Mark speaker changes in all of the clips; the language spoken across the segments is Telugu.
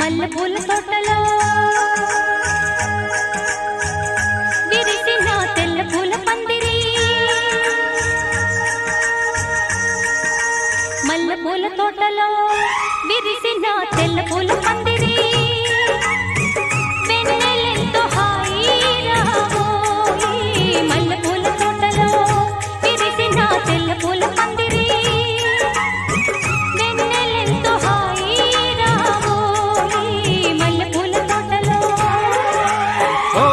Speaker 1: మల్లె పూల తోటలో విరిసిన తెల్ల పూల పందిరి మల్లె పూల తోటలో విరిసిన తెల్ల పూల పందిరి వెన్నెలెంతో హాయిరా ఓయి. మల్లె పూల తోటలో విరిసిన తెల్ల పూల పందిరి వెన్నెలెంతో హాయిరా ఓయి. మల్లె పూల తోటలో
Speaker 2: ఓ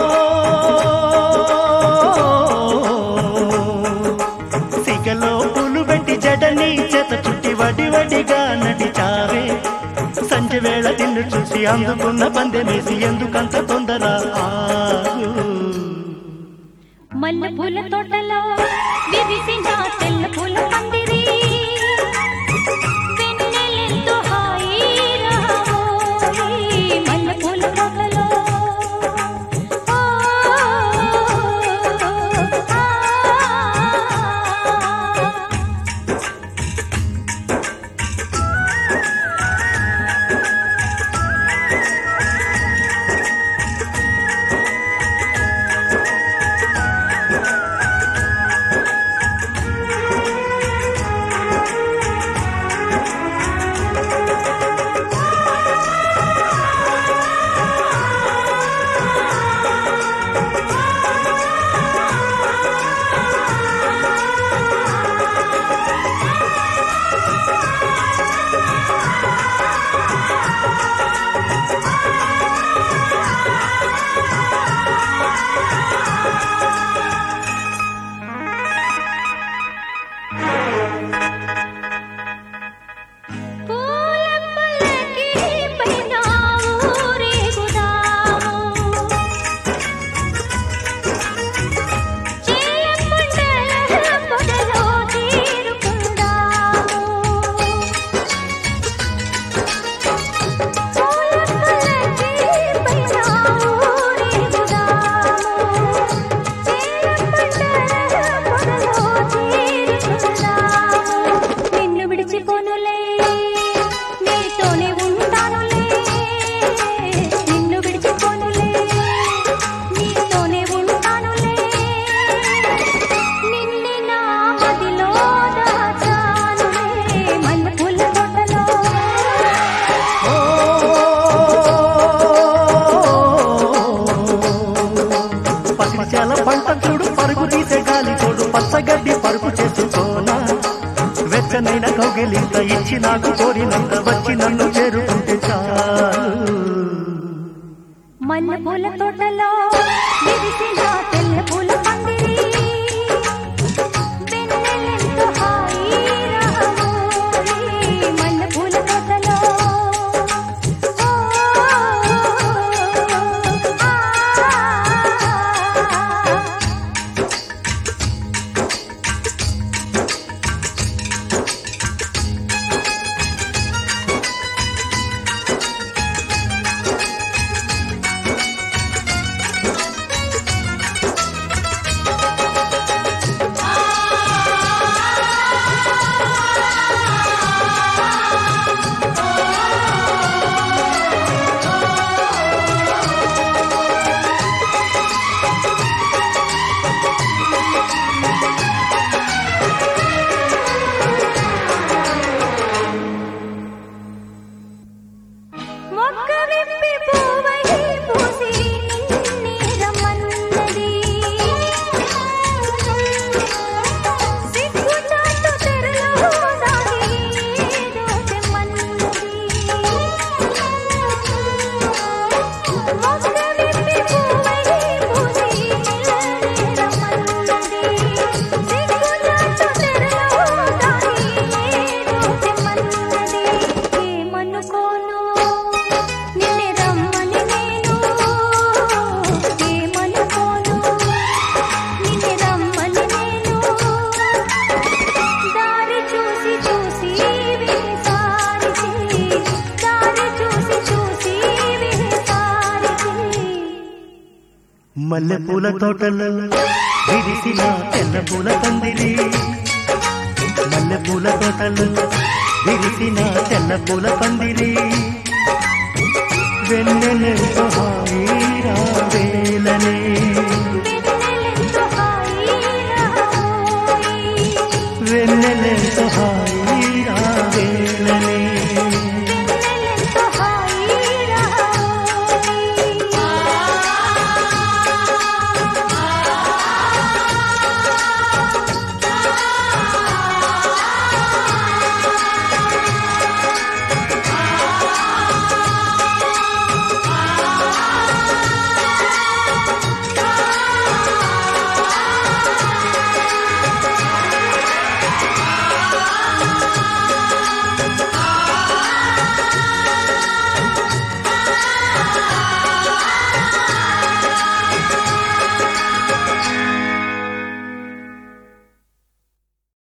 Speaker 2: సిగలో పూలు పెట్టి జడని చేత చుట్టి వడి వడిగా నడిచావే సంజ వేళ నిన్ను చూసి అందుకున్న పందెమేసి ఎందుకంత తొందర ఆగు
Speaker 1: మల్లె పూల తోటలో విరిసిన తెల్ల పూల పందిరి వెన్నెలెంతో హాయిరా ఓయి. మల్లె పూల తోటలో ఓ, ఆ. పూల పల్లకి పైన ఊరేగుదాము. చేలమండల పొదలో తీరుకుందాము. పూల పల్లకి పైన ఊరేగుదాము. చేలమండల పొదలో తీరుకుందాము. నిన్ను విడిచిపోనులే నీతోనే ఉంటానులే నిన్ను విడిచిపోనులే నీతోనే ఉంటానులే నిన్నే నా మదిలో దాచానులే మల్లెపూల తోటలో
Speaker 2: ఓ పసిచాల పంట చూడు పరుగు తీసే గాలి తోడు పచ్చగడ్డి పరుపు చేసుకోనా వెచ్చనైన కౌగిలింత ఇచ్చి నాకు కోరినంత వచ్చి నన్ను చేరుకుంటే చాలు
Speaker 1: మల్లెపూల తోటలో విరిసిన తెల్ల పూల పందిరి వెన్నెలెంతో హాయిరా ఓయి. మల్లెపూల తోటలో ఓ, ఆ. మొక్క విప్పి పూవై పూసి నిన్నే రమ్మన్నది సిగ్గు చాటు తెరలో దాగి ఏదో తెమ్మన్నది మొక్క విప్పి పూవై పూసి నిన్నే రమ్మన్నది సిగ్గు చాటు తెరలో దాగి ఏదో తెమ్మన్నది ఏమనుకోను నిన్నే రమ్మని నేను ఏమనుకోను నిన్నే రమ్మని నేను దారి చూసి చూసి విసారికి దారి చూసి చూసి విసారికి
Speaker 2: మల్లె పూల తోటలో విరిసిన తెల్ల పూల పందిరి మల్లె పూల తోటలో విరిసిన తెల్ల పూల పందిరి వెన్నెలెంతో హాయిరా వేలనే
Speaker 1: వెన్నెలెంతో హాయిరా పోయి.
Speaker 2: వెన్నెలెంతో హాయి